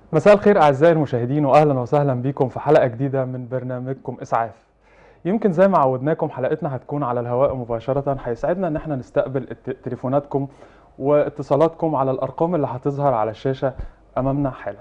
مساء الخير أعزائي المشاهدين وأهلا وسهلا بكم في حلقة جديدة من برنامجكم إسعاف يمكن زي ما عودناكم حلقتنا هتكون على الهواء مباشرة هيسعدنا إن احنا نستقبل الت- تليفوناتكم واتصالاتكم على الأرقام اللي هتظهر على الشاشة أمامنا حالا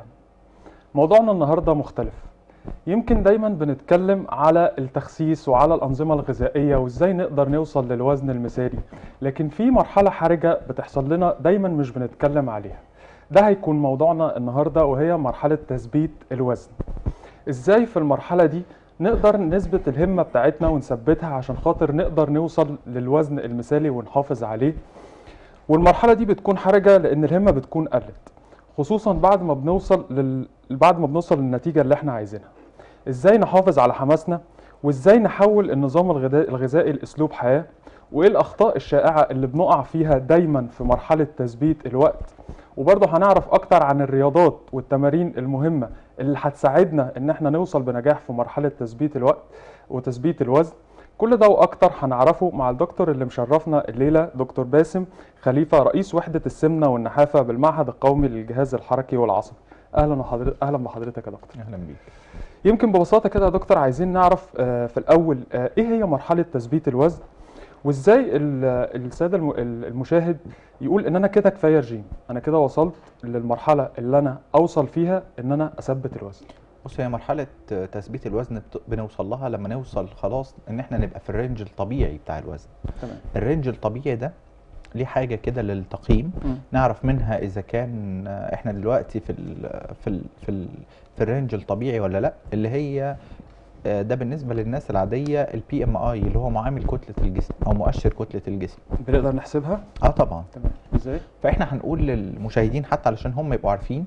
موضوعنا النهاردة مختلف يمكن دايما بنتكلم على التخسيس وعلى الأنظمة الغذائية وإزاي نقدر نوصل للوزن المثالي لكن في مرحلة حرجة بتحصل لنا دايما مش بنتكلم عليها ده هيكون موضوعنا النهارده وهي مرحلة تثبيت الوزن. ازاي في المرحلة دي نقدر نثبت الهمة بتاعتنا ونثبتها عشان خاطر نقدر نوصل للوزن المثالي ونحافظ عليه. والمرحلة دي بتكون حرجة لأن الهمة بتكون قلت. خصوصا بعد ما بنوصل لل... بعد ما بنوصل للنتيجة اللي احنا عايزينها. ازاي نحافظ على حماسنا وازاي نحول النظام الغذائي الغذائي لاسلوب حياة وايه الاخطاء الشائعة اللي بنقع فيها دايما في مرحلة تثبيت الوقت وبرضه هنعرف اكتر عن الرياضات والتمارين المهمة اللي هتساعدنا ان احنا نوصل بنجاح في مرحلة تثبيت الوقت وتثبيت الوزن كل ده واكتر هنعرفه مع الدكتور اللي مشرفنا الليلة دكتور باسم خليفة رئيس وحدة السمنة والنحافة بالمعهد القومي للجهاز الحركي والعصبي اهلا وحضرتك اهلا بحضرتك يا دكتور اهلا بيك يمكن ببساطة كده يا دكتور عايزين نعرف آه، في الأول آه، إيه هي مرحلة تثبيت الوزن وإزاي ال- السادة الم- المشاهد يقول إن أنا كده كفاية رجيم أنا كده وصلت للمرحلة اللي أنا أوصل فيها إن أنا أثبت الوزن بص هي مرحله تثبيت الوزن بت- بنوصل لها لما نوصل خلاص ان احنا نبقى في الرينج الطبيعي بتاع الوزن تمام الرينج الطبيعي ده ليه حاجه كده للتقييم نعرف منها اذا كان احنا دلوقتي في ال في ال في ال في الرينج الطبيعي ولا لا اللي هي آه، ده بالنسبه للناس العاديه البي ام اي اللي هو معامل كتله الجسم او مؤشر كتله الجسم بنقدر نحسبها اه طبعا تمام إزاي فاحنا هنقول للمشاهدين حتى علشان هم يبقوا عارفين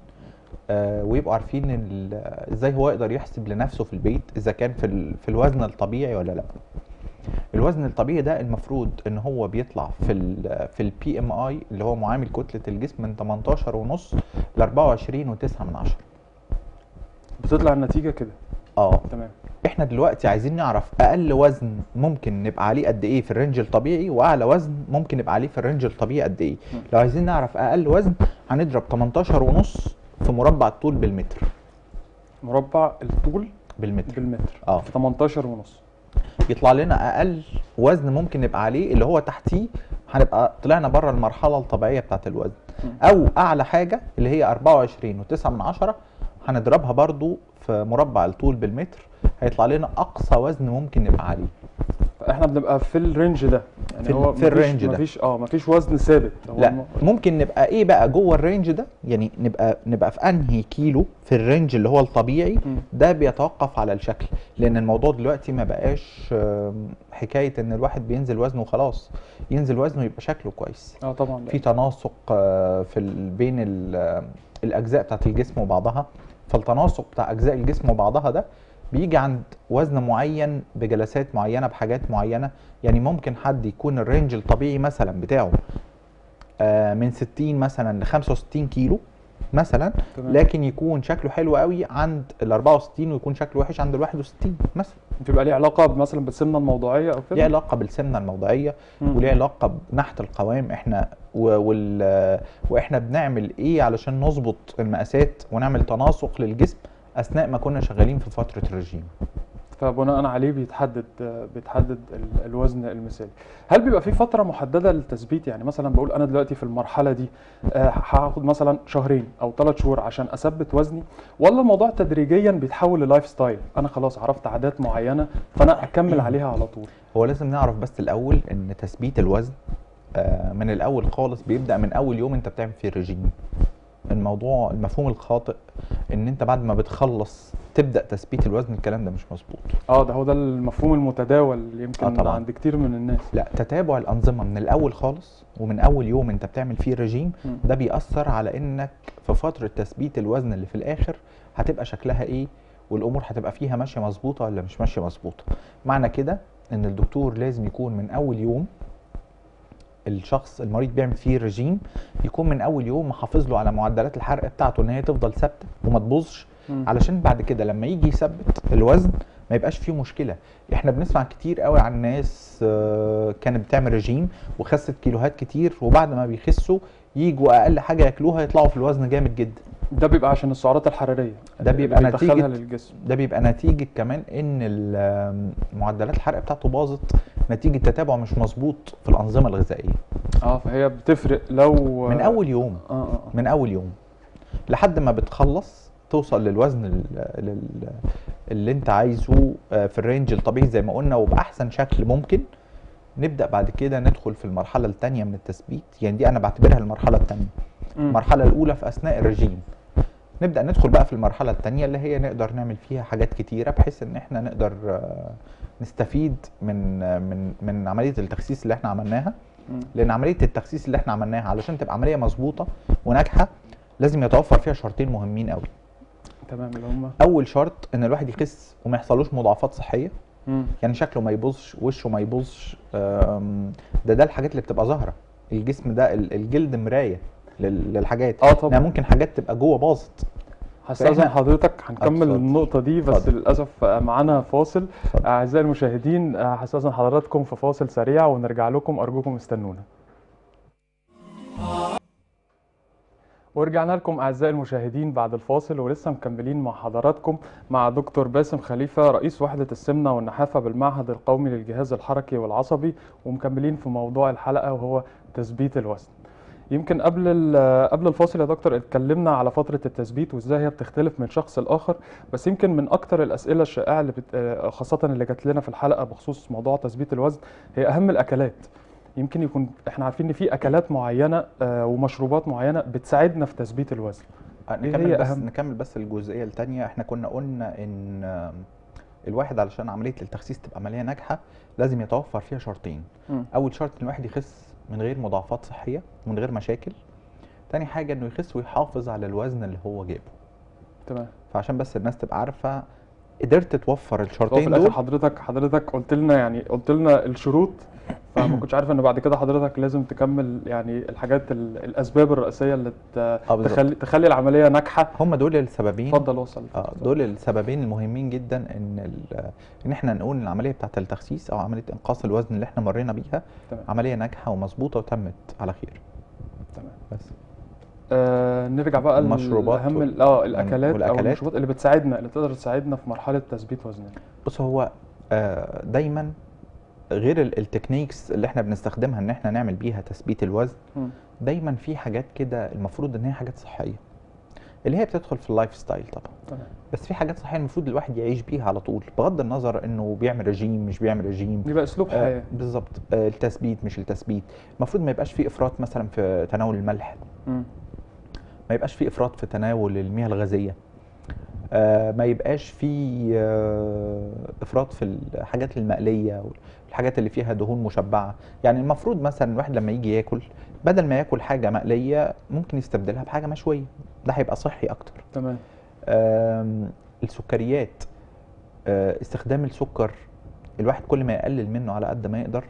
آه ويبقوا عارفين ال- ازاي هو يقدر يحسب لنفسه في البيت اذا كان في ال- في الوزن الطبيعي ولا لا الوزن الطبيعي ده المفروض ان هو بيطلع في ال في البي ام اي اللي هو معامل كتله الجسم من 18 ونص ل 24 و9 من عشرة بتطلع النتيجة كده اه تمام احنا دلوقتي عايزين نعرف اقل وزن ممكن نبقى عليه قد ايه في الرينج الطبيعي واعلى وزن ممكن نبقى عليه في الرينج الطبيعي قد ايه م. لو عايزين نعرف اقل وزن هنضرب 18 ونص في مربع الطول بالمتر مربع الطول بالمتر بالمتر اه في 18 ونص يطلع لنا اقل وزن ممكن نبقى عليه اللي هو تحتيه هنبقى طلعنا بره المرحله الطبيعيه بتاعت الوزن م. او اعلى حاجه اللي هي 24 و9 من عشرة هنضربها برضو في مربع الطول بالمتر هيطلع لنا اقصى وزن ممكن نبقى عليه احنا بنبقى في الرينج ده يعني في ال- هو في مفيش- الرينج ده. مفيش اه مفيش وزن ثابت هو لا الم- ممكن نبقى ايه بقى جوه الرينج ده يعني نبقى نبقى في انهي كيلو في الرينج اللي هو الطبيعي م. ده بيتوقف على الشكل لان الموضوع دلوقتي ما بقاش آم، حكايه ان الواحد بينزل وزنه وخلاص ينزل وزنه يبقى شكله كويس اه طبعا في تناسق آه، في ال- بين ال- آه، الاجزاء بتاعت الجسم وبعضها فالتناسق بتاع اجزاء الجسم وبعضها ده بيجي عند وزن معين بجلسات معينه بحاجات معينه يعني ممكن حد يكون الرينج الطبيعي مثلا بتاعه آه، من 60 مثلا ل 65 كيلو مثلا تمام. لكن يكون شكله حلو قوي عند ال 64 ويكون شكله وحش عند ال 61 مثلا بيبقى ليه علاقة مثلا بالسمنة الموضوعية أو ليه كده؟ علاقه بالسمنه الموضعيه مم. وليه علاقه بنحت القوام احنا و- وال واحنا بنعمل ايه علشان نظبط المقاسات ونعمل تناسق للجسم اثناء ما كنا شغالين في فتره الرجيم فبناء عليه بيتحدد بيتحدد ال- الوزن المثالي. هل بيبقى في فترة محددة للتثبيت؟ يعني مثلا بقول أنا دلوقتي في المرحلة دي آه، هاخد مثلا شهرين أو ثلاث شهور عشان أثبت وزني ولا الموضوع تدريجيا بيتحول للايف ستايل؟ أنا خلاص عرفت عادات معينة فأنا أكمل عليها على طول. هو لازم نعرف بس الاول ان تثبيت الوزن آه، من الاول خالص بيبدا من اول يوم انت بتعمل فيه الرجيم الموضوع المفهوم الخاطئ ان انت بعد ما بتخلص تبدا تثبيت الوزن الكلام ده مش مظبوط اه ده هو ده المفهوم المتداول اللي يمكن آه طبعاً. عند كتير من الناس. لا تتابع الانظمه من الاول خالص ومن اول يوم انت بتعمل فيه الرجيم مم. ده بيأثر على انك في فتره تثبيت الوزن اللي في الاخر هتبقى شكلها ايه والامور هتبقى فيها ماشيه مظبوطه ولا مش ماشيه مظبوطه معنى كده ان الدكتور لازم يكون من اول يوم الشخص المريض بيعمل فيه رجيم يكون من اول يوم محافظ له على معدلات الحرق بتاعته ان هي تفضل ثابته وما تبوظش مم. علشان بعد كده لما يجي يثبت الوزن ما يبقاش فيه مشكله احنا بنسمع كتير قوي عن ناس آه، كانت بتعمل رجيم وخست كيلوهات كتير وبعد ما بيخسوا يجوا اقل حاجه ياكلوها يطلعوا في الوزن جامد جدا ده بيبقى عشان السعرات الحراريه ده اللي بيبقى بيدخلها نتيجة للجسم ده بيبقى نتيجة كمان ان ال- معدلات الحرق بتاعته باظت نتيجة تتابع مش مظبوط في الأنظمة الغذائية اه فهي بتفرق لو من أول يوم اه اه من أول يوم لحد ما بتخلص توصل للوزن ال- لل- اللي انت عايزه آه، في الرينج الطبيعي زي ما قلنا وبأحسن شكل ممكن نبدأ بعد كده ندخل في المرحلة التانية من التثبيت يعني دي أنا بعتبرها المرحلة التانية مم. المرحلة الأولى في أثناء الرجيم نبدأ ندخل بقى في المرحلة التانية اللي هي نقدر نعمل فيها حاجات كتيرة بحيث إن إحنا نقدر آه، نستفيد من آه، من من عملية التخسيس اللي إحنا عملناها مم. لأن عملية التخسيس اللي إحنا عملناها علشان تبقى عملية مظبوطة وناجحة لازم يتوفر فيها شرطين مهمين قوي تمام اللي هم أول شرط إن الواحد يخس وما يحصلوش مضاعفات صحية مم. يعني شكله ما يبوظش وشه ما يبوظش آم، ده ده الحاجات اللي بتبقى ظاهرة الجسم ده ال- الجلد مراية لل- للحاجات اه طبعا يعني ممكن حاجات تبقى جوه باظت هستأذن فإحنا- حضرتك هنكمل اتفضل. النقطة دي بس اتفضل. للأسف آه، معانا فاصل اتفضل. أعزائي المشاهدين آه، هستأذن حضراتكم في فاصل سريع ونرجع لكم أرجوكم استنونا ورجعنا لكم أعزائي المشاهدين بعد الفاصل ولسه مكملين مع حضراتكم مع دكتور باسم خليفة رئيس وحدة السمنة والنحافة بالمعهد القومي للجهاز الحركي والعصبي ومكملين في موضوع الحلقة وهو تثبيت الوزن يمكن قبل ال- قبل الفاصل يا دكتور اتكلمنا على فترة التثبيت وازاي هي بتختلف من شخص لآخر بس يمكن من أكتر الأسئلة الشائعة اللي بت... آه، خاصة اللي جات لنا في الحلقة بخصوص موضوع تثبيت الوزن هي أهم الأكلات يمكن يكون احنا عارفين ان في اكلات معينه آه، ومشروبات معينه بتساعدنا في تثبيت الوزن آه، إيه نكمل هي بس أهم؟ نكمل بس الجزئيه الثانيه احنا كنا قلنا ان آم، الواحد علشان عمليه التخسيس تبقى عمليه ناجحه لازم يتوفر فيها شرطين مم. اول شرط ان الواحد يخس من غير مضاعفات صحيه ومن غير مشاكل تاني حاجه انه يخس ويحافظ على الوزن اللي هو جابه تمام فعشان بس الناس تبقى عارفه قدرت توفر هو في الشرطين الاخر دول حضرتك حضرتك قلت لنا يعني قلت لنا الشروط فما كنتش عارف ان بعد كده حضرتك لازم تكمل يعني الحاجات ال- الاسباب الرئيسيه اللي ت- اه بالظبط تخلي تخلي العمليه ناجحه هم دول السببين اتفضل وصل اه دول السببين المهمين جدا ان ال- ان احنا نقول ان العمليه بتاعت التخسيس او عمليه انقاص الوزن اللي احنا مرينا بيها تمام عمليه ناجحه ومظبوطه وتمت على خير تمام بس آه نرجع بقى المشروبات اهم وال- اه الاكلات او والأكلات. المشروبات اللي بتساعدنا اللي تقدر تساعدنا في مرحله تثبيت وزننا بص هو آه، دايما غير ال- التكنيكس اللي احنا بنستخدمها ان احنا نعمل بيها تثبيت الوزن مم. دايما في حاجات كده المفروض ان هي حاجات صحيه اللي هي بتدخل في اللايف ستايل طبعا تمام بس في حاجات صحيه المفروض الواحد يعيش بيها على طول بغض النظر انه بيعمل رجيم مش بيعمل رجيم يبقى اسلوب آه، حياه بالظبط آه، التثبيت مش التثبيت المفروض ما يبقاش في افراط مثلا في تناول الملح مم. ما يبقاش في افراط في تناول المياه الغازيه آه، ما يبقاش في آه، افراط في الحاجات المقليه والحاجات اللي فيها دهون مشبعه يعني المفروض مثلا الواحد لما يجي ياكل بدل ما ياكل حاجه مقليه ممكن يستبدلها بحاجه مشويه ده هيبقى صحي اكتر تمام آم، السكريات آه، استخدام السكر الواحد كل ما يقلل منه على قد ما يقدر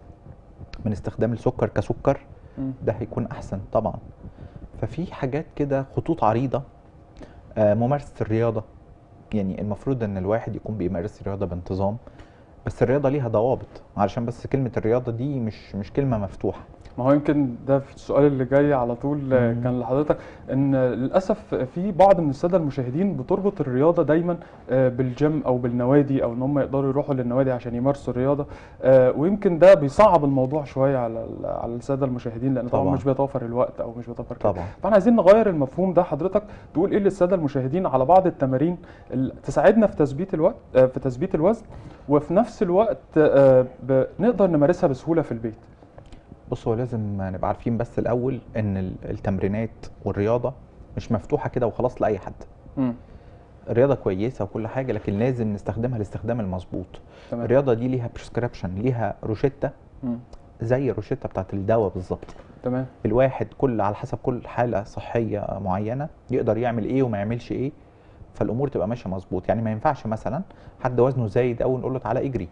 من استخدام السكر كسكر مم. ده هيكون احسن طبعا ففي حاجات كده خطوط عريضه آه، ممارسه الرياضه يعني المفروض ان الواحد يكون بيمارس الرياضه بانتظام بس الرياضه ليها ضوابط علشان بس كلمه الرياضه دي مش مش كلمه مفتوحه ما هو يمكن ده في السؤال اللي جاي على طول آه، مم. كان لحضرتك ان للاسف في بعض من الساده المشاهدين بتربط الرياضه دايما آه، بالجيم او بالنوادي او ان هم يقدروا يروحوا للنوادي عشان يمارسوا الرياضه آه، ويمكن ده بيصعب الموضوع شويه على ال- على الساده المشاهدين لان طبعا طبعاً. مش بيتوفر الوقت او مش بيتوفر كده طبعا فاحنا عايزين نغير المفهوم ده حضرتك تقول ايه للساده المشاهدين على بعض التمارين اللي تساعدنا في تثبيت الوقت آه، في تثبيت الوزن وفي نفس الوقت آه، ب- نقدر نمارسها بسهوله في البيت بص هو لازم نبقى عارفين بس الاول ان ال- التمرينات والرياضه مش مفتوحه كده وخلاص لاي حد مم. الرياضه كويسه وكل حاجه لكن لازم نستخدمها الاستخدام المظبوط تمام الرياضه دي ليها بريسكريبشن ليها روشته مم. زي الروشته بتاعت الدواء بالظبط تمام الواحد كل على حسب كل حاله صحيه معينه يقدر يعمل ايه وما يعملش ايه فالامور تبقى ماشيه مظبوط يعني ما ينفعش مثلا حد وزنه زايد قوي نقول له تعالى اجري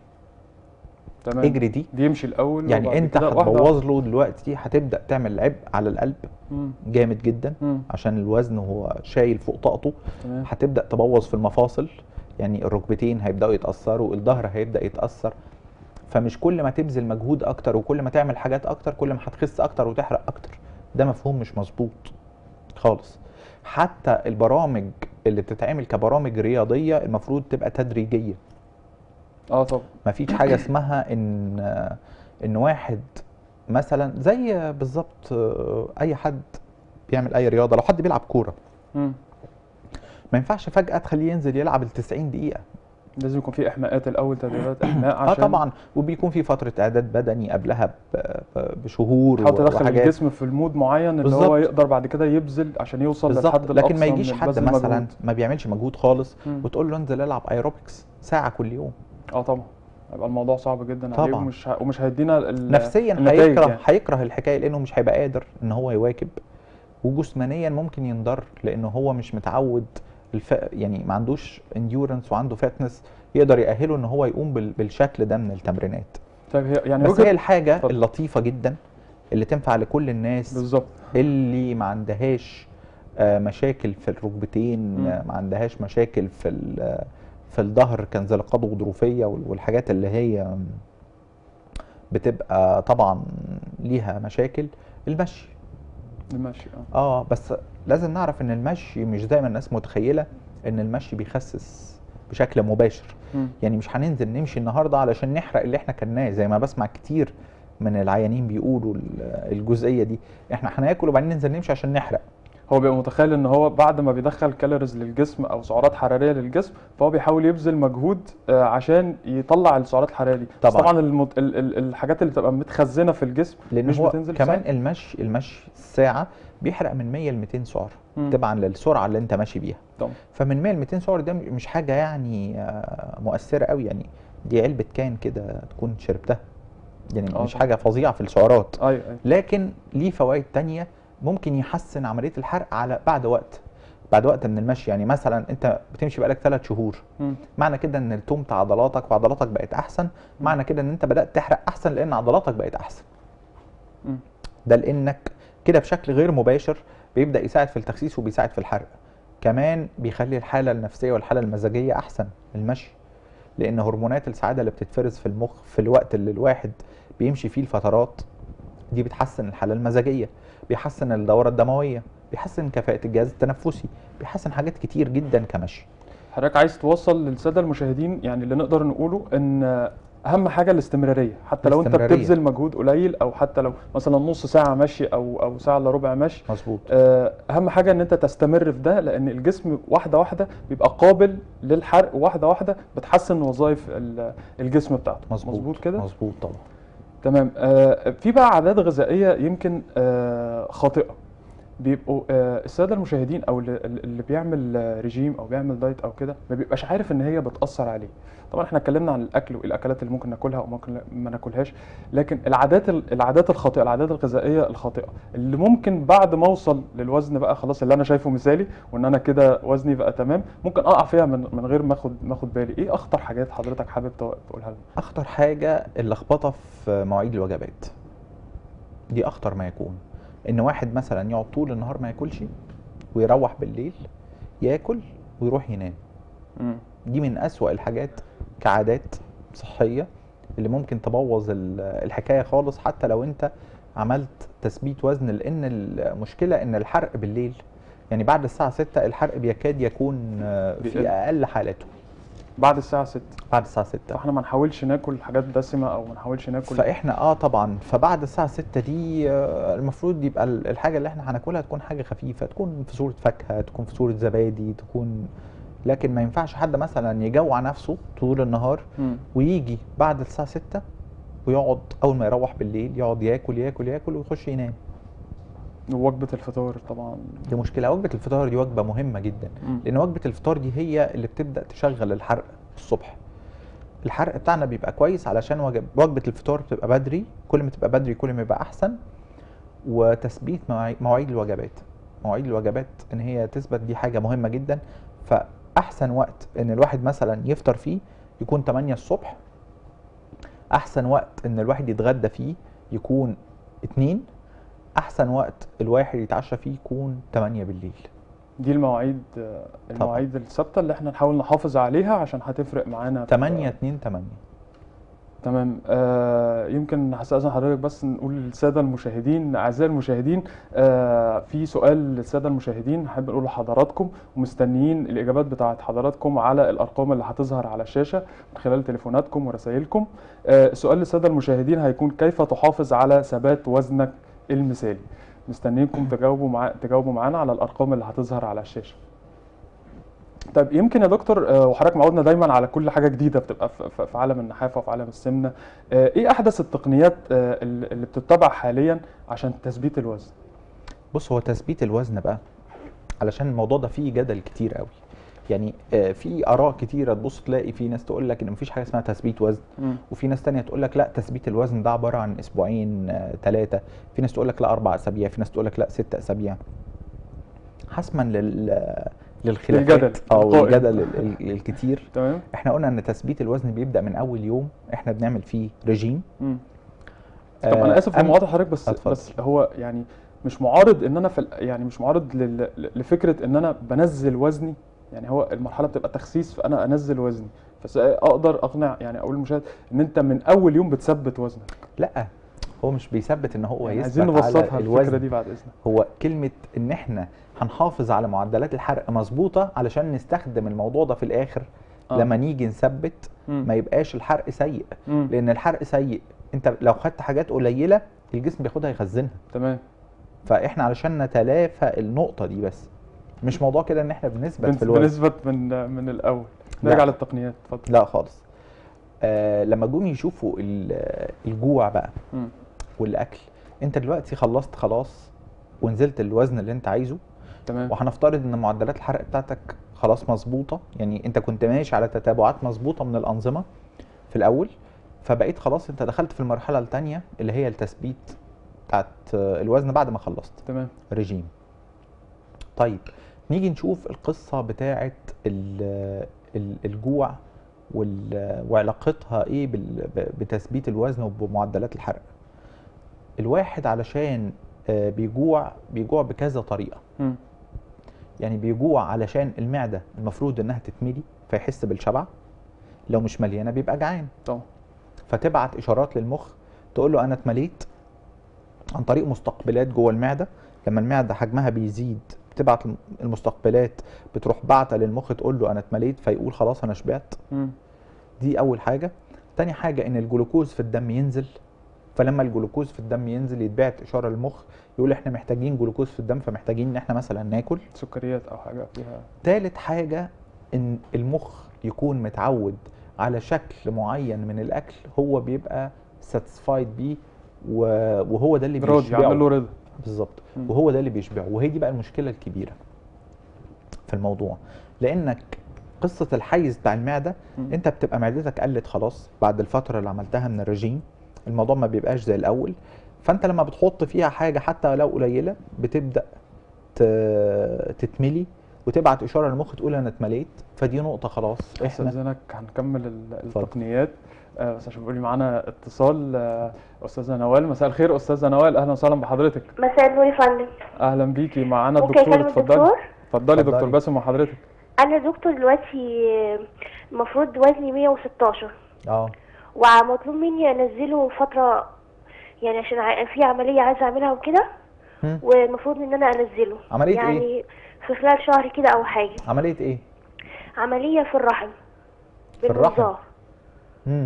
تمام اجري دي دي يمشي الاول يعني وبعد انت كده واحدة هتبوظ له دلوقتي هتبدا تعمل عبء على القلب مم. جامد جدا مم. عشان الوزن هو شايل فوق طاقته تمام هتبدا تبوظ في المفاصل يعني الركبتين هيبداوا يتاثروا الظهر هيبدا يتاثر فمش كل ما تبذل مجهود اكتر وكل ما تعمل حاجات اكتر كل ما هتخس اكتر وتحرق اكتر ده مفهوم مش مظبوط خالص حتى البرامج اللي بتتعمل كبرامج رياضيه المفروض تبقى تدريجيه اه طبعا ما فيش حاجه اسمها ان ان واحد مثلا زي بالظبط آه، اي حد بيعمل اي رياضه لو حد بيلعب كوره مم. ما ينفعش فجاه تخليه ينزل يلعب ال 90 دقيقه لازم يكون في احماءات الاول تدريبات احماء اه عشان طبعا وبيكون في فتره اعداد بدني قبلها ب- ب- بشهور تحاول تدخل وحاجات الجسم في المود معين اللي هو بالظبط. يقدر بعد كده يبذل عشان يوصل بالظبط للحد لكن ما الأقصى يجيش من حد بذل مثلا المجهود. ما بيعملش مجهود خالص مم. وتقول له انزل العب ايروبكس ساعه كل يوم اه طبعا هيبقى الموضوع صعب جدا عليه طبعا. ومش ه... ومش هيدينا ال... نفسيا النتائج هيكره يعني. هيكره الحكايه لانه مش هيبقى قادر ان هو يواكب وجسمانيا ممكن ينضر لانه هو مش متعود الف... يعني ما عندوش انديورنس وعنده فاتنس يقدر يأهله ان هو يقوم بال... بالشكل ده من التمرينات طيب هي يعني بس وجهة هي الحاجه اتفضل. اللطيفه جدا اللي تنفع لكل الناس بالظبط اللي ما عندهاش آه، مشاكل في الركبتين مم. آه، ما عندهاش مشاكل في ال- في الظهر كانزلاقات غضروفيه وال- والحاجات اللي هي بتبقى طبعا ليها مشاكل المشي المشي اه اه بس لازم نعرف ان المشي مش زي ما الناس متخيله ان المشي بيخسس بشكل مباشر مم. يعني مش هننزل نمشي النهارده علشان نحرق اللي احنا كلناه زي ما بسمع كتير من العيانين بيقولوا ال- الجزئيه دي احنا هناكل وبعدين ننزل نمشي عشان نحرق هو بيبقى متخيل ان هو بعد ما بيدخل كالوريز للجسم او سعرات حراريه للجسم فهو بيحاول يبذل مجهود آه، عشان يطلع السعرات الحراريه دي بس طبعاً. طبعا المت... ال... ال... الحاجات اللي بتبقى متخزنه في الجسم لان مش هو بتنزل في كمان ساعة. المشي المشي الساعه بيحرق من 100 ل 200 سعر مم. تبعا للسرعه اللي انت ماشي بيها طبعا فمن 100 ل 200 سعر ده مش حاجه يعني آه، مؤثره قوي يعني دي علبه كان كده تكون شربتها يعني آه مش طبعاً. حاجه فظيعه في السعرات ايوه ايوه لكن ليه فوائد تانية ممكن يحسن عمليه الحرق على بعد وقت بعد وقت من المشي يعني مثلا انت بتمشي بقالك 3 شهور مم. معنى كده ان التومت عضلاتك وعضلاتك بقت احسن معنى كده ان انت بدات تحرق احسن لان عضلاتك بقت احسن مم. ده لانك كده بشكل غير مباشر بيبدا يساعد في التخسيس وبيساعد في الحرق كمان بيخلي الحاله النفسيه والحاله المزاجيه احسن المشي لان هرمونات السعاده اللي بتتفرز في المخ في الوقت اللي الواحد بيمشي فيه الفترات دي بتحسن الحاله المزاجيه بيحسن الدوره الدمويه بيحسن كفاءه الجهاز التنفسي بيحسن حاجات كتير جدا كمشي حضرتك عايز توصل للساده المشاهدين يعني اللي نقدر نقوله ان اهم حاجه الاستمراريه حتى لو انت الاستمرارية. بتبذل مجهود قليل او حتى لو مثلا نص ساعه مشي او او ساعه الا ربع مشي مظبوط آه، اهم حاجه ان انت تستمر في ده لان الجسم واحده واحده بيبقى قابل للحرق واحده واحده بتحسن وظائف ال- الجسم بتاعته مظبوط مظبوط كده مظبوط طبعا تمام آه، في بقى عادات غذائيه يمكن آه، خاطئه بيبقوا آه، الساده المشاهدين او اللي, اللي بيعمل آه، ريجيم او بيعمل دايت او كده ما بيبقاش عارف ان هي بتاثر عليه طبعا احنا اتكلمنا عن الاكل والاكلات اللي ممكن ناكلها وممكن ما ناكلهاش لكن العادات العادات الخاطئه العادات الغذائيه الخاطئه اللي ممكن بعد ما اوصل للوزن بقى خلاص اللي انا شايفه مثالي وان انا كده وزني بقى تمام ممكن اقع فيها من من غير ما اخد ما اخد بالي ايه اخطر حاجات حضرتك حابب تو- تقولها لنا اخطر حاجه اللخبطه في مواعيد الوجبات دي اخطر ما يكون ان واحد مثلا يقعد طول النهار ما ياكلش ويروح بالليل ياكل ويروح ينام مم. دي من اسوأ الحاجات كعادات صحيه اللي ممكن تبوظ ال- الحكايه خالص حتى لو انت عملت تثبيت وزن لان المشكله ان الحرق بالليل يعني بعد الساعه 6 الحرق بيكاد يكون آه، بيقل. في اقل حالاته بعد الساعه 6 بعد الساعه 6 فاحنا ما نحاولش ناكل حاجات دسمه او ما نحاولش ناكل فاحنا اه طبعا فبعد الساعه 6 دي آه، المفروض يبقى ال- الحاجه اللي احنا هناكلها تكون حاجه خفيفه تكون في صوره فاكهه تكون في صوره زبادي تكون لكن ما ينفعش حد مثلا يجوع نفسه طول النهار مم. ويجي بعد الساعه 6 ويقعد اول ما يروح بالليل يقعد ياكل ياكل ياكل ويخش ينام ووجبه الفطار طبعا دي مشكله وجبه الفطار دي وجبه مهمه جدا مم. لان وجبه الفطار دي هي اللي بتبدا تشغل الحرق الصبح الحرق بتاعنا بيبقى كويس علشان وجب وجبه الفطار بتبقى بدري كل ما تبقى بدري كل ما يبقى احسن وتثبيت مواعي- مواعيد الوجبات مواعيد الوجبات ان هي تثبت دي حاجه مهمه جدا فاحسن وقت ان الواحد مثلا يفطر فيه يكون 8 الصبح احسن وقت ان الواحد يتغدى فيه يكون 2 احسن وقت الواحد يتعشى فيه يكون 8 بالليل دي المواعيد آه، المواعيد الثابته اللي احنا نحاول نحافظ عليها عشان هتفرق معانا في- 8 2 8 تمام آه يمكن هستأذن حضرتك بس نقول للسادة المشاهدين أعزائي المشاهدين آه في سؤال للسادة المشاهدين حابب نقوله لحضراتكم ومستنيين الإجابات بتاعت حضراتكم على الأرقام اللي هتظهر على الشاشة من خلال تليفوناتكم ورسائلكم آه السؤال للسادة المشاهدين هيكون كيف تحافظ على ثبات وزنك المثالي مستنيينكم تجاوبوا مع... تجاوبوا معانا على الأرقام اللي هتظهر على الشاشة طيب يمكن يا دكتور آه، وحضرتك معودنا دايما على كل حاجه جديده بتبقى في- في في عالم النحافه وفي عالم السمنه آه، ايه احدث التقنيات آه، اللي اللي بتتبع حاليا عشان تثبيت الوزن بص هو تثبيت الوزن بقى علشان الموضوع ده فيه جدل كتير قوي يعني آه، في اراء كتيره تبص تلاقي في ناس تقول لك ان مفيش حاجه اسمها تثبيت وزن وفي ناس تانية تقول لك لا تثبيت الوزن ده عباره عن اسبوعين ثلاثه في ناس تقول لك لا اربع اسابيع في ناس تقول لك لا ست اسابيع حسما لل للخلافات للجدل او القائم. الجدل ال- ال- الكتير تمام احنا قلنا ان تثبيت الوزن بيبدا من اول يوم احنا بنعمل فيه رجيم مم. طب انا اسف في أم- مقاطعه حضرتك بس اتفضل. بس هو يعني مش معارض ان انا في ال- يعني مش معارض لل- لفكره ان انا بنزل وزني يعني هو المرحله بتبقى تخسيس فانا انزل وزني بس اقدر اقنع يعني اقول للمشاهد ان انت من اول يوم بتثبت وزنك لا هو مش بيثبت ان هو يعني يثبت عايزين على نبسطها الفكره الوزن دي بعد اذنك هو كلمة إن إحنا هنحافظ على معدلات الحرق مظبوطة علشان نستخدم الموضوع ده في الآخر آه. لما نيجي نثبت مم. ما يبقاش الحرق سيء مم. لأن الحرق سيء أنت لو خدت حاجات قليلة الجسم بياخدها يخزنها تمام فإحنا علشان نتلافى النقطة دي بس مش موضوع كده إن إحنا بنثبت بن- في الوزن بنثبت من من الاول لا. نرجع للتقنيات اتفضل لا خالص آه لما جم يشوفوا ال- الجوع بقى مم. والأكل أنت دلوقتي خلصت خلاص ونزلت الوزن اللي أنت عايزه تمام وهنفترض ان معدلات الحرق بتاعتك خلاص مظبوطه يعني انت كنت ماشي على تتابعات مظبوطه من الانظمه في الاول فبقيت خلاص انت دخلت في المرحله الثانيه اللي هي التثبيت بتاعت الوزن بعد ما خلصت تمام رجيم طيب نيجي نشوف القصه بتاعت ال- ال- الجوع وال- وعلاقتها ايه بال- ب- بتثبيت الوزن وبمعدلات الحرق الواحد علشان آه، بيجوع بيجوع بكذا طريقه مم. يعني بيجوع علشان المعدة المفروض انها تتملي فيحس بالشبع لو مش مليانة بيبقى جعان طبعا فتبعت اشارات للمخ تقول له انا اتمليت عن طريق مستقبلات جوه المعدة لما المعدة حجمها بيزيد بتبعت المستقبلات بتروح بعتة للمخ تقول له انا اتمليت فيقول خلاص انا شبعت مم. دي اول حاجة تاني حاجة ان الجلوكوز في الدم ينزل فلما الجلوكوز في الدم ينزل يتبعت اشارة للمخ يقول احنا محتاجين جلوكوز في الدم فمحتاجين ان احنا مثلا ناكل سكريات او حاجه فيها تالت حاجة ان المخ يكون متعود على شكل معين من الاكل هو بيبقى ساتسفايد بيه و- وهو ده اللي راضي يعمل له بيشبعه رضا بالظبط مم. وهو ده اللي بيشبعه وهي دي بقى المشكلة الكبيرة في الموضوع لانك قصة الحيز بتاع المعدة مم. انت بتبقى معدتك قلت خلاص بعد الفترة اللي عملتها من الرجيم الموضوع ما بيبقاش زي الاول فانت لما بتحط فيها حاجة حتى لو قليلة بتبدأ ت- تتملي وتبعت اشاره للمخ تقول انا اتمليت فدي نقطه خلاص احنا استاذنك هنكمل ال- اتفضل. التقنيات آه، بس عشان بيقول لي معانا اتصال آه، استاذه نوال مساء الخير استاذه نوال اهلا وسهلا بحضرتك مساء النور يا فندم اهلا بيكي معانا ممكن الدكتور اكلم اتفضلي الدكتور اتفضلي دكتور اتفضلي. باسم مع حضرتك انا دكتور دلوقتي المفروض وزني 116 اه ومطلوب مني انزله فتره يعني عشان ع- في عمليه عايزه اعملها وكده هم؟ والمفروض ان انا انزله عملية يعني إيه؟ في خلال شهر كده او حاجه عمليه ايه عمليه في الرحم في الرحم؟ بالمنظار امم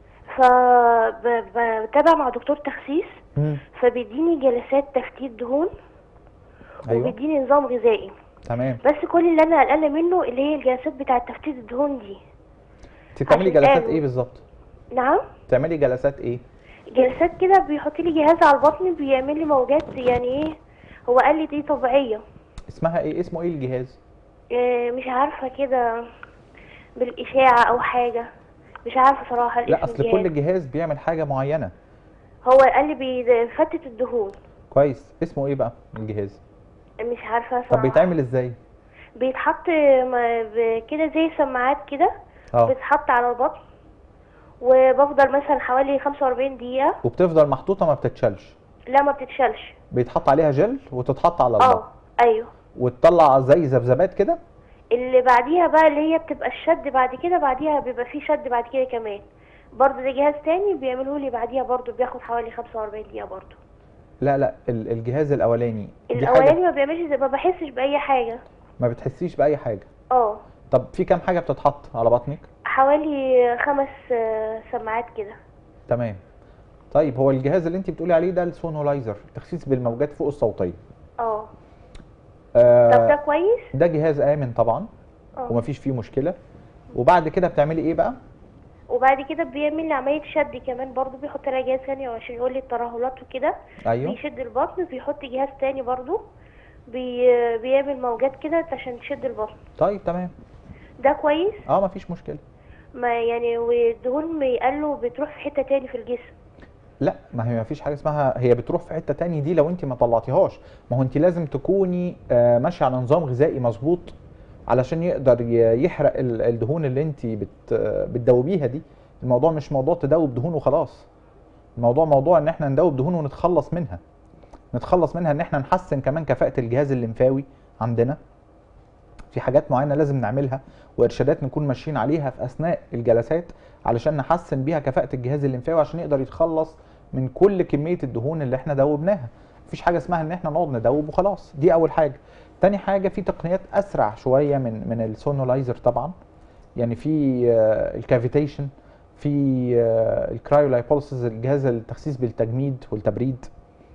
فبتابع مع دكتور تخسيس امم فبيديني جلسات تفتيت دهون ايوه وبيديني نظام غذائي تمام بس كل اللي انا قلقانه منه اللي هي الجلسات بتاعه تفتيت الدهون دي انت بتعملي عشان جلسات تعمل. ايه بالظبط نعم بتعملي جلسات ايه جلسات كده بيحط لي جهاز على البطن بيعمل لي موجات يعني ايه هو قال لي دي طبيعيه اسمها ايه اسمه ايه الجهاز إيه مش عارفه كده بالاشاعه او حاجه مش عارفه صراحه لا الاسم اصل الجهاز. كل جهاز بيعمل حاجه معينه هو قال لي بيفتت الدهون كويس اسمه ايه بقى الجهاز مش عارفه صراحه طب بيتعمل ازاي بيتحط م- ب- كده زي سماعات كده اه بتتحط على البطن وبفضل مثلا حوالي 45 دقيقه وبتفضل محطوطه ما بتتشالش لا ما بتتشالش بيتحط عليها جل وتتحط على البطن اه ايوه وتطلع زي ذبذبات كده اللي بعديها بقى اللي هي بتبقى الشد بعد كده بعديها بيبقى فيه شد بعد كده كمان برضه ده جهاز تاني بيعمله لي بعديها برضه بياخد حوالي 45 دقيقة برضه لا لا ال- الجهاز الاولاني دي الاولاني حاجه ما بيعملش زي ما بحسش باي حاجة ما بتحسيش باي حاجه اه طب في كام حاجه بتتحط على بطنك حوالي خمس آه، سماعات كده تمام طيب هو الجهاز اللي انت بتقولي عليه ده السونولايزر تخسيس بالموجات فوق الصوتيه اه طب ده آه كويس ده جهاز امن طبعا اه ومفيش فيه مشكله وبعد كده بتعملي ايه بقى وبعد كده بيعمل لي عملية شد كمان برضه بيحط لها جهاز ثاني عشان يقول لي الترهلات وكده ايوه بيشد البطن بيحط جهاز تاني برضه بي... بيعمل موجات كده عشان تشد البطن طيب تمام ده كويس اه مفيش مشكله ما يعني والدهون قالوا بتروح في حتة تاني في الجسم لا ما هي مفيش حاجه اسمها هي بتروح في حته تاني دي لو انت ما طلعتيهاش ما هو انت لازم تكوني آه، ماشيه على نظام غذائي مظبوط علشان يقدر ي- يحرق ال- الدهون اللي انت بت آه، بتدوبيها دي الموضوع مش موضوع تدوب دهون وخلاص الموضوع موضوع ان احنا ندوب دهون ونتخلص منها نتخلص منها ان احنا نحسن كمان كفاءه الجهاز الليمفاوي عندنا في حاجات معينه لازم نعملها وارشادات نكون ماشيين عليها في اثناء الجلسات علشان نحسن بيها كفاءه الجهاز الليمفاوي عشان يقدر يتخلص من كل كميه الدهون اللي احنا دوبناها مفيش حاجه اسمها ان احنا نقعد ندوب وخلاص دي اول حاجه تاني حاجه في تقنيات اسرع شويه من من السونولايزر طبعا يعني في آه، الكافيتيشن في آه، الكرايولايبوليسيس الجهاز التخسيس بالتجميد والتبريد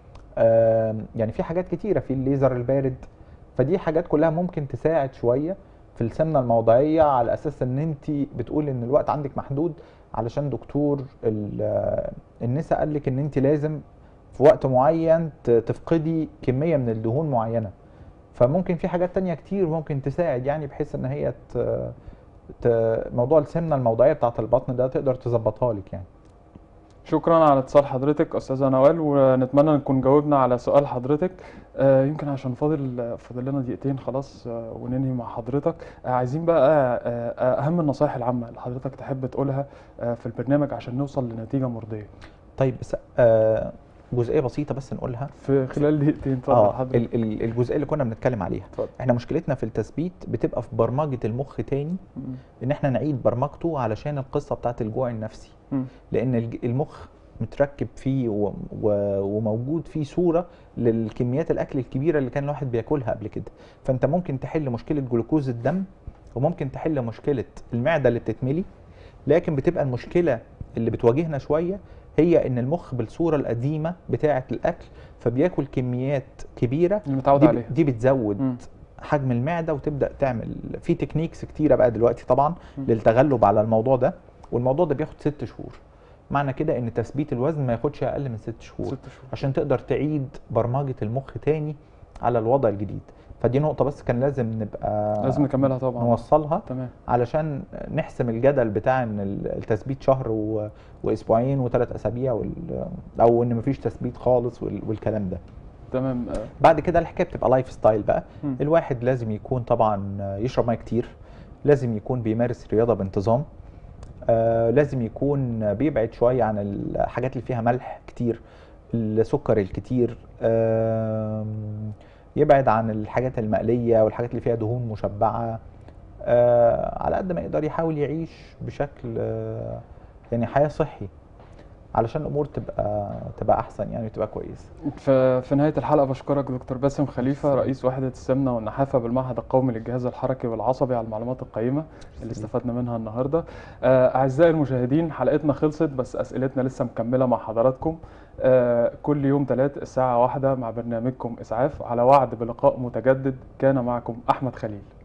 آم، يعني في حاجات كتيره في الليزر البارد فدي حاجات كلها ممكن تساعد شويه في السمنه الموضعيه على اساس ان انت بتقولي ان الوقت عندك محدود علشان دكتور ال- آه، النساء قال لك ان انت لازم في وقت معين ت- تفقدي كميه من الدهون معينه فممكن في حاجات تانية كتير ممكن تساعد يعني بحيث ان هي ت... ت... موضوع السمنه الموضعيه بتاعه البطن ده تقدر تظبطها لك يعني شكرا على اتصال حضرتك استاذه نوال ونتمنى نكون جاوبنا على سؤال حضرتك آه، يمكن عشان فاضل فاضل لنا دقيقتين خلاص آه، وننهي مع حضرتك آه، عايزين بقى آه، آه، اهم النصائح العامه اللي حضرتك تحب تقولها آه، في البرنامج عشان نوصل لنتيجه مرضيه طيب بس آه جزئيه بسيطه بس نقولها في خلال دقيقتين اتفضل اه حضرتك ال- ال- الجزئيه اللي كنا بنتكلم عليها اتفضل احنا مشكلتنا في التثبيت بتبقى في برمجه المخ تاني م- ان احنا نعيد برمجته علشان القصه بتاعت الجوع النفسي م- لان الج- المخ متركب فيه و... و... وموجود فيه صوره للكميات الاكل الكبيره اللي كان الواحد بياكلها قبل كده فانت ممكن تحل مشكله جلوكوز الدم وممكن تحل مشكله المعده اللي بتتملي لكن بتبقى المشكله اللي بتواجهنا شويه هي ان المخ بالصوره القديمه بتاعه الاكل فبياكل كميات كبيره اللي متعود دي, ب- عليها دي بتزود م- حجم المعده وتبدا تعمل في تكنيكس كتيره بقى دلوقتي طبعا م. للتغلب على الموضوع ده والموضوع ده بياخد ست شهور معنى كده ان تثبيت الوزن ما ياخدش اقل من ست شهور ست شهور عشان تقدر تعيد برمجه المخ تاني على الوضع الجديد فدي نقطه بس كان لازم نبقى لازم نكملها طبعا نوصلها تمام علشان نحسم الجدل بتاع ان ال- التثبيت شهر و... واسبوعين وثلاث اسابيع وال... او ان مفيش تثبيت خالص وال... والكلام ده تمام آه، بعد كده الحكايه بتبقى لايف ستايل بقى م. الواحد لازم يكون طبعا يشرب ميه كتير لازم يكون بيمارس رياضه بانتظام آه لازم يكون بيبعد شويه عن الحاجات اللي فيها ملح كتير السكر الكتير آم، يبعد عن الحاجات المقليه والحاجات اللي فيها دهون مشبعه آه على قد ما يقدر يحاول يعيش بشكل آه يعني حياه صحي علشان الامور تبقى تبقى احسن يعني وتبقى كويسه في في نهاية الحلقة بشكرك دكتور باسم خليفة رئيس وحدة السمنة والنحافة بالمعهد القومي للجهاز الحركي والعصبي على المعلومات القيمة اللي استفدنا منها النهاردة آه، أعزائي المشاهدين حلقتنا خلصت بس أسئلتنا لسه مكملة مع حضراتكم آه، كل يوم ثلاث الساعة واحدة مع برنامجكم إسعاف على وعد بلقاء متجدد كان معكم أحمد خليل